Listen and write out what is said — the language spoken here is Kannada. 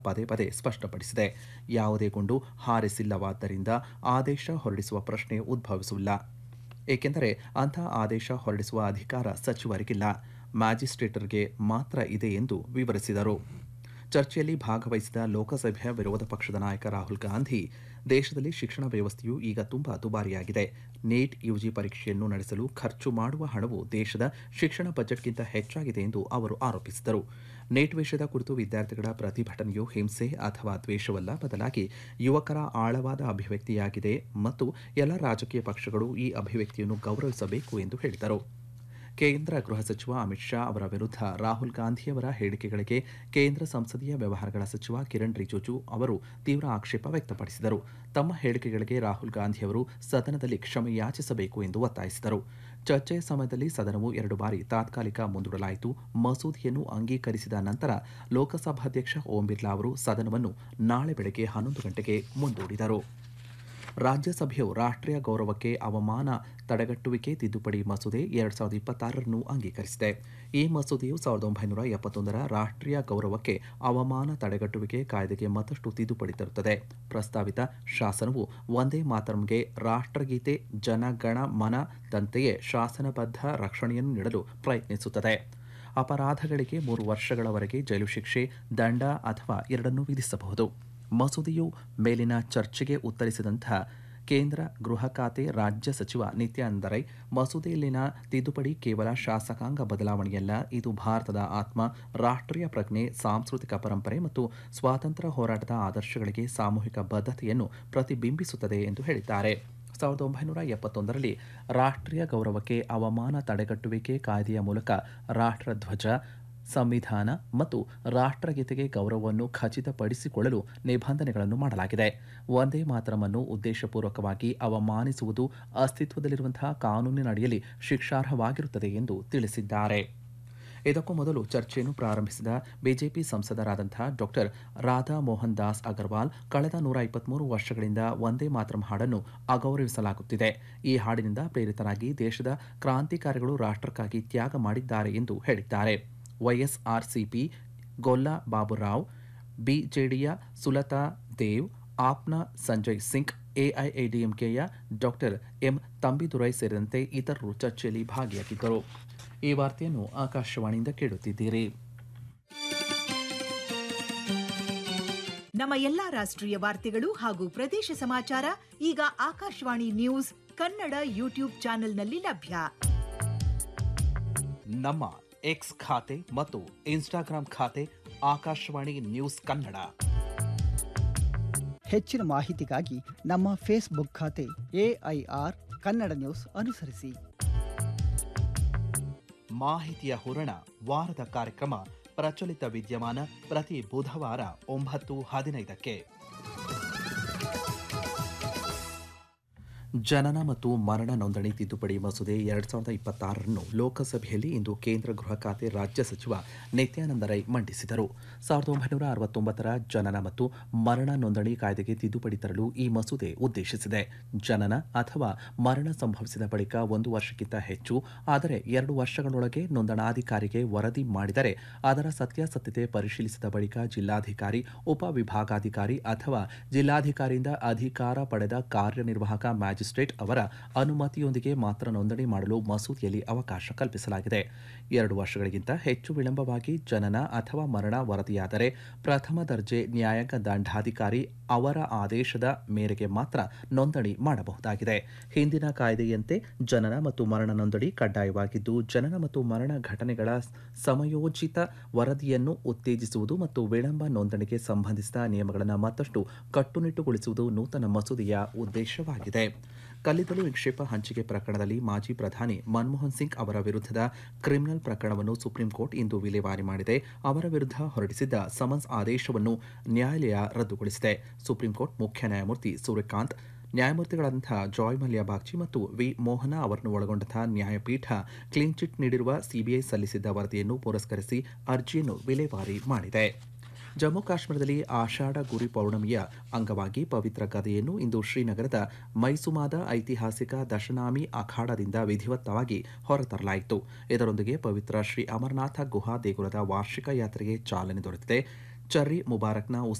ಪದೇ ಪದೇ ಸ್ಪಷ್ಟಪಡಿಸಿದೆ ಯಾವುದೇ ಗುಂಡು ಹಾರಿಸಿಲ್ಲವಾದ್ದರಿಂದ ಆದೇಶ ಹೊರಡಿಸುವ ಪ್ರಶ್ನೆ ಉದ್ಭವಿಸುವುದಿಲ್ಲ ಏಕೆಂದರೆ ಅಂಥ ಆದೇಶ ಹೊರಡಿಸುವ ಅಧಿಕಾರ ಸಚಿವರಿಗಿಲ್ಲ ಮ್ಯಾಜಿಸ್ಟ್ರೇಟರ್ಗೆ ಮಾತ್ರ ಇದೆ ಎಂದು ವಿವರಿಸಿದರು ಚರ್ಚೆಯಲ್ಲಿ ಭಾಗವಹಿಸಿದ ಲೋಕಸಭೆಯ ವಿರೋಧ ಪಕ್ಷದ ನಾಯಕ ರಾಹುಲ್ ಗಾಂಧಿ ದೇಶದಲ್ಲಿ ಶಿಕ್ಷಣ ವ್ಯವಸ್ಥೆಯು ಈಗ ತುಂಬಾ ದುಬಾರಿಯಾಗಿದೆ ನೀಟ್ ಯುಜಿ ಪರೀಕ್ಷೆಯನ್ನು ನಡೆಸಲು ಖರ್ಚು ಮಾಡುವ ಹಣವು ದೇಶದ ಶಿಕ್ಷಣ ಬಜೆಟ್ಗಿಂತ ಹೆಚ್ಚಾಗಿದೆ ಎಂದು ಅವರು ಆರೋಪಿಸಿದರು ನೀಟ್ ವಿಷಯದ ಕುರಿತು ವಿದ್ಯಾರ್ಥಿಗಳ ಪ್ರತಿಭಟನೆಯು ಹಿಂಸೆ ಅಥವಾ ದ್ವೇಷವಲ್ಲ ಬದಲಾಗಿ ಯುವಕರ ಆಳವಾದ ಅಭಿವ್ಯಕ್ತಿಯಾಗಿದೆ ಮತ್ತು ಎಲ್ಲ ರಾಜಕೀಯ ಪಕ್ಷಗಳು ಈ ಅಭಿವ್ಯಕ್ತಿಯನ್ನು ಗೌರವಿಸಬೇಕು ಎಂದು ಹೇಳಿದರು ಕೇಂದ್ರ ಗೃಹ ಸಚಿವ ಅಮಿತ್ ಶಾ ಅವರ ವಿರುದ್ಧ ರಾಹುಲ್ ಗಾಂಧಿಯವರ ಹೇಳಿಕೆಗಳಿಗೆ ಕೇಂದ್ರ ಸಂಸದೀಯ ವ್ಯವಹಾರಗಳ ಸಚಿವ ಕಿರಣ್ ರಿಜಿಜು ಅವರು ತೀವ್ರ ಆಕ್ಷೇಪ ವ್ಯಕ್ತಪಡಿಸಿದರು ತಮ್ಮ ಹೇಳಿಕೆಗಳಿಗೆ ರಾಹುಲ್ ಗಾಂಧಿಯವರು ಸದನದಲ್ಲಿ ಕ್ಷಮೆ ಯಾಚಿಸಬೇಕು ಎಂದು ಒತ್ತಾಯಿಸಿದರು ಚರ್ಚೆಯ ಸಮಯದಲ್ಲಿ ಸದನವು ಎರಡು ಬಾರಿ ತಾತ್ಕಾಲಿಕ ಮುಂದೂಡಲಾಯಿತು ಮಸೂದೆಯನ್ನು ಅಂಗೀಕರಿಸಿದ ನಂತರ ಲೋಕಸಭಾಧ್ಯಕ್ಷ ಓಂ ಬಿರ್ಲಾ ಅವರು ಸದನವನ್ನು ನಾಳೆ ಬೆಳಗ್ಗೆ ಹನ್ನೊಂದು ಗಂಟೆಗೆ ಮುಂದೂಡಿದರು ರಾಜ್ಯಸಭೆಯು ರಾಷ್ಟ್ರೀಯ ಗೌರವಕ್ಕೆ ಅವಮಾನ ತಡೆಗಟ್ಟುವಿಕೆ ತಿದ್ದುಪಡಿ ಮಸೂದೆ ಎರಡ್ ಸಾವಿರದ ಇಪ್ಪತ್ತಾರರನ್ನು ಅಂಗೀಕರಿಸಿದೆ ಈ ಮಸೂದೆಯು ಸಾವಿರದ ಒಂಬೈನೂರ ಎಪ್ಪತ್ತೊಂದರ ರಾಷ್ಟ್ರೀಯ ಗೌರವಕ್ಕೆ ಅವಮಾನ ತಡೆಗಟ್ಟುವಿಕೆ ಕಾಯ್ದೆಗೆ ಮತ್ತಷ್ಟು ತಿದ್ದುಪಡಿ ತರುತ್ತದೆ ಪ್ರಸ್ತಾವಿತ ಶಾಸನವು ಒಂದೇ ಮಾತರಂಗೆ ರಾಷ್ಟ್ರಗೀತೆ ಜನಗಣ ಮನ ದಂತೆಯೇ ಶಾಸನಬದ್ಧ ರಕ್ಷಣೆಯನ್ನು ನೀಡಲು ಪ್ರಯತ್ನಿಸುತ್ತದೆ ಅಪರಾಧಗಳಿಗೆ ಮೂರು ವರ್ಷಗಳವರೆಗೆ ಜೈಲು ಶಿಕ್ಷೆ ದಂಡ ಅಥವಾ ಎರಡನ್ನೂ ವಿಧಿಸಬಹುದು ಮಸೂದೆಯು ಮೇಲಿನ ಚರ್ಚೆಗೆ ಉತ್ತರಿಸಿದಂತಹ ಕೇಂದ್ರ ಗೃಹ ಖಾತೆ ರಾಜ್ಯ ಸಚಿವ ನಿತ್ಯಾನಂದ ರೈ ಮಸೂದೆಯಲ್ಲಿನ ತಿದ್ದುಪಡಿ ಕೇವಲ ಶಾಸಕಾಂಗ ಬದಲಾವಣೆಯಲ್ಲ ಇದು ಭಾರತದ ಆತ್ಮ ರಾಷ್ಟ್ರೀಯ ಪ್ರಜ್ಞೆ ಸಾಂಸ್ಕೃತಿಕ ಪರಂಪರೆ ಮತ್ತು ಸ್ವಾತಂತ್ರ್ಯ ಹೋರಾಟದ ಆದರ್ಶಗಳಿಗೆ ಸಾಮೂಹಿಕ ಬದ್ಧತೆಯನ್ನು ಪ್ರತಿಬಿಂಬಿಸುತ್ತದೆ ಎಂದು ಹೇಳಿದ್ದಾರೆ ಸಾವಿರದ ಒಂಬೈನೂರ ಎಪ್ಪತ್ತೊಂದರಲ್ಲಿ ರಾಷ್ಟ್ರೀಯ ಗೌರವಕ್ಕೆ ಅವಮಾನ ತಡೆಗಟ್ಟುವಿಕೆ ಕಾಯ್ದೆಯ ಮೂಲಕ ರಾಷ್ಟ್ರಧ್ವಜ ಸಂವಿಧಾನ ಮತ್ತು ರಾಷ್ಟ್ರಗೀತೆಗೆ ಗೌರವವನ್ನು ಖಚಿತಪಡಿಸಿಕೊಳ್ಳಲು ನಿಬಂಧನೆಗಳನ್ನು ಮಾಡಲಾಗಿದೆ ಒಂದೇ ಮಾತರವನ್ನು ಉದ್ದೇಶಪೂರ್ವಕವಾಗಿ ಅವಮಾನಿಸುವುದು ಅಸ್ತಿತ್ವದಲ್ಲಿರುವಂತಹ ಕಾನೂನಿನ ಅಡಿಯಲ್ಲಿ ಶಿಕ್ಷಾರ್ಹವಾಗಿರುತ್ತದೆ ಎಂದು ತಿಳಿಸಿದ್ದಾರೆ ಇದಕ್ಕೂ ಮೊದಲು ಚರ್ಚೆಯನ್ನು ಪ್ರಾರಂಭಿಸಿದ ಬಿಜೆಪಿ ಸಂಸದರಾದಂತಹ ಡಾಕ್ಟರ್ ರಾಧಾ ಮೋಹನ್ ದಾಸ್ ಅಗರ್ವಾಲ್ ಕಳೆದ ನೂರ ಇಪ್ಪತ್ಮೂರು ವರ್ಷಗಳಿಂದ ಒಂದೇ ಮಾತರಂ ಹಾಡನ್ನು ಅಗೌರವಿಸಲಾಗುತ್ತಿದೆ ಈ ಹಾಡಿನಿಂದ ಪ್ರೇರಿತರಾಗಿ ದೇಶದ ಕ್ರಾಂತಿಕಾರಿಗಳು ರಾಷ್ಟ್ರಕ್ಕಾಗಿ ತ್ಯಾಗ ಮಾಡಿದ್ದಾರೆ ಎಂದು ಹೇಳಿದ್ದಾರೆ ವೈಎಸ್ಆರ್ಸಿಪಿ ಗೊಲ್ಲಾ ಬಾಬುರಾವ್ ಬಿಜೆಡಿಯ ಸುಲತಾ ದೇವ್ ಆಪ್ನ ಸಂಜಯ್ ಸಿಂಗ್ ಎಐಎಡಿಎಂಕೆಯ ಡಾಕ್ಟರ್ ಎಂ ತಂಬಿದುರೈ ಸೇರಿದಂತೆ ಇತರರು ಚರ್ಚೆಯಲ್ಲಿ ಭಾಗಿಯಾಗಿದ್ದರು ಈ ವಾರ್ತೆಯನ್ನು ಆಕಾಶವಾಣಿಯಿಂದ ಕೇಳುತ್ತಿದ್ದೀರಿ ನಮ್ಮ ಎಲ್ಲಾ ರಾಷ್ಟ್ರೀಯ ವಾರ್ತೆಗಳು ಹಾಗೂ ಪ್ರದೇಶ ಸಮಾಚಾರ ಈಗ ಆಕಾಶವಾಣಿ ನ್ಯೂಸ್ ಕನ್ನಡ ಯೂಟ್ಯೂಬ್ ಚಾನೆಲ್ನಲ್ಲಿ ಲಭ್ಯ ನಮ್ಮ ಎಕ್ಸ್ ಖಾತೆ ಮತ್ತು ಇನ್ಸ್ಟಾಗ್ರಾಂ ಖಾತೆ ಆಕಾಶವಾಣಿ ನ್ಯೂಸ್ ಕನ್ನಡ ಹೆಚ್ಚಿನ ಮಾಹಿತಿಗಾಗಿ ನಮ್ಮ ಫೇಸ್ಬುಕ್ ಖಾತೆ ಎಐಆರ್ ಕನ್ನಡ ನ್ಯೂಸ್ ಅನುಸರಿಸಿ ಮಾಹಿತಿಯ ಹೂರಣ ವಾರದ ಕಾರ್ಯಕ್ರಮ ಪ್ರಚಲಿತ ವಿದ್ಯಮಾನ ಪ್ರತಿ ಬುಧವಾರ ಒಂಬತ್ತು ಹದಿನೈದಕ್ಕೆ ಜನನ ಮತ್ತು ಮರಣ ನೋಂದಣಿ ತಿದ್ದುಪಡಿ ಮಸೂದೆ ಎರಡ್ ಸಾವಿರದ ಇಪ್ಪತ್ತಾರರನ್ನು ಲೋಕಸಭೆಯಲ್ಲಿ ಇಂದು ಕೇಂದ್ರ ಗೃಹ ಖಾತೆ ರಾಜ್ಯ ಸಚಿವ ನಿತ್ಯಾನಂದ ರೈ ಮಂಡಿಸಿದರು ಸಾವಿರದ ಒಂಬೈನೂರ ಅರವತ್ತೊಂಬತ್ತರ ಜನನ ಮತ್ತು ಮರಣ ನೋಂದಣಿ ಕಾಯ್ದೆಗೆ ತಿದ್ದುಪಡಿ ತರಲು ಈ ಮಸೂದೆ ಉದ್ದೇಶಿಸಿದೆ ಜನನ ಅಥವಾ ಮರಣ ಸಂಭವಿಸಿದ ಬಳಿಕ ಒಂದು ವರ್ಷಕ್ಕಿಂತ ಹೆಚ್ಚು ಆದರೆ ಎರಡು ವರ್ಷಗಳೊಳಗೆ ನೋಂದಣಾಧಿಕಾರಿಗೆ ವರದಿ ಮಾಡಿದರೆ ಅದರ ಸತ್ಯಾಸತ್ಯತೆ ಪರಿಶೀಲಿಸಿದ ಬಳಿಕ ಜಿಲ್ಲಾಧಿಕಾರಿ ಉಪವಿಭಾಗಾಧಿಕಾರಿ ಅಥವಾ ಜಿಲ್ಲಾಧಿಕಾರಿಯಿಂದ ಅಧಿಕಾರ ಪಡೆದ ಕಾರ್ಯನಿರ್ವಾಹಕ ಮ್ಯಾಜಿಸ್ಟ್ರೇಟ್ ಅವರ ಅನುಮತಿಯೊಂದಿಗೆ ಮಾತ್ರ ನೋಂದಣಿ ಮಾಡಲು ಮಸೂದೆಯಲ್ಲಿ ಅವಕಾಶ ಕಲ್ಪಿಸಲಾಗಿದೆ ಎರಡು ವರ್ಷಗಳಿಗಿಂತ ಹೆಚ್ಚು ವಿಳಂಬವಾಗಿ ಜನನ ಅಥವಾ ಮರಣ ವರದಿಯಾದರೆ ಪ್ರಥಮ ದರ್ಜೆ ನ್ಯಾಯಾಂಗ ದಂಡಾಧಿಕಾರಿ ಅವರ ಆದೇಶದ ಮೇರೆಗೆ ಮಾತ್ರ ನೋಂದಣಿ ಮಾಡಬಹುದಾಗಿದೆ ಹಿಂದಿನ ಕಾಯ್ದೆಯಂತೆ ಜನನ ಮತ್ತು ಮರಣ ನೋಂದಣಿ ಕಡ್ಡಾಯವಾಗಿದ್ದು ಜನನ ಮತ್ತು ಮರಣ ಘಟನೆಗಳ ಸಮಯೋಚಿತ ವರದಿಯನ್ನು ಉತ್ತೇಜಿಸುವುದು ಮತ್ತು ವಿಳಂಬ ನೋಂದಣಿಗೆ ಸಂಬಂಧಿಸಿದ ನಿಯಮಗಳನ್ನು ಮತ್ತಷ್ಟು ಕಟ್ಟುನಿಟ್ಟುಗೊಳಿಸುವುದು ನೂತನ ಮಸೂದೆಯ ಉದ್ದೇಶವಾಗಿದೆ ಕಲ್ಲಿದ್ದಲು ನಿಕ್ಷೇಪ ಹಂಚಿಕೆ ಪ್ರಕರಣದಲ್ಲಿ ಮಾಜಿ ಪ್ರಧಾನಿ ಮನಮೋಹನ್ ಸಿಂಗ್ ಅವರ ವಿರುದ್ಧದ ಕ್ರಿಮಿನಲ್ ಪ್ರಕರಣವನ್ನು ಸುಪ್ರೀಂ ಕೋರ್ಟ್ ಇಂದು ವಿಲೇವಾರಿ ಮಾಡಿದೆ ಅವರ ವಿರುದ್ಧ ಹೊರಡಿಸಿದ್ದ ಸಮನ್ಸ್ ಆದೇಶವನ್ನು ನ್ಯಾಯಾಲಯ ರದ್ದುಗೊಳಿಸಿದೆ ಸುಪ್ರೀಂ ಕೋರ್ಟ್ ಮುಖ್ಯ ನ್ಯಾಯಮೂರ್ತಿ ಸೂರ್ಯಕಾಂತ್ ನ್ಯಾಯಮೂರ್ತಿಗಳಾದಂತಹ ಜಾಯ್ ಮಲ್ಯ ಬಾಗ್ಚಿ ಮತ್ತು ವಿ ಮೋಹನ ಅವರನ್ನು ಒಳಗೊಂಡಂತಹ ನ್ಯಾಯಪೀಠ ಕ್ಲೀನ್ ಚಿಟ್ ನೀಡಿರುವ ಸಿಬಿಐ ಸಲ್ಲಿಸಿದ್ದ ವರದಿಯನ್ನು ಪುರಸ್ಕರಿಸಿ ಅರ್ಜಿಯನ್ನು ವಿಲೇವಾರಿ ಮಾಡಿದೆ ಜಮ್ಮು ಕಾಶ್ಮೀರದಲ್ಲಿ ಆಷಾಢ ಗುರಿ ಪೌರ್ಣಮಿಯ ಅಂಗವಾಗಿ ಪವಿತ್ರ ಗದೆಯನ್ನು ಇಂದು ಶ್ರೀನಗರದ ಮೈಸುಮಾದ ಐತಿಹಾಸಿಕ ದಶನಾಮಿ ಅಖಾಡದಿಂದ ವಿಧಿವತ್ತವಾಗಿ ಹೊರತರಲಾಯಿತು ಇದರೊಂದಿಗೆ ಪವಿತ್ರ ಶ್ರೀ ಅಮರನಾಥ ಗುಹಾ ದೇಗುಲದ ವಾರ್ಷಿಕ ಯಾತ್ರೆಗೆ ಚಾಲನೆ ದೊರೆತಿದೆ ಚರ್ರಿ ಮುಬಾರಕ್ನ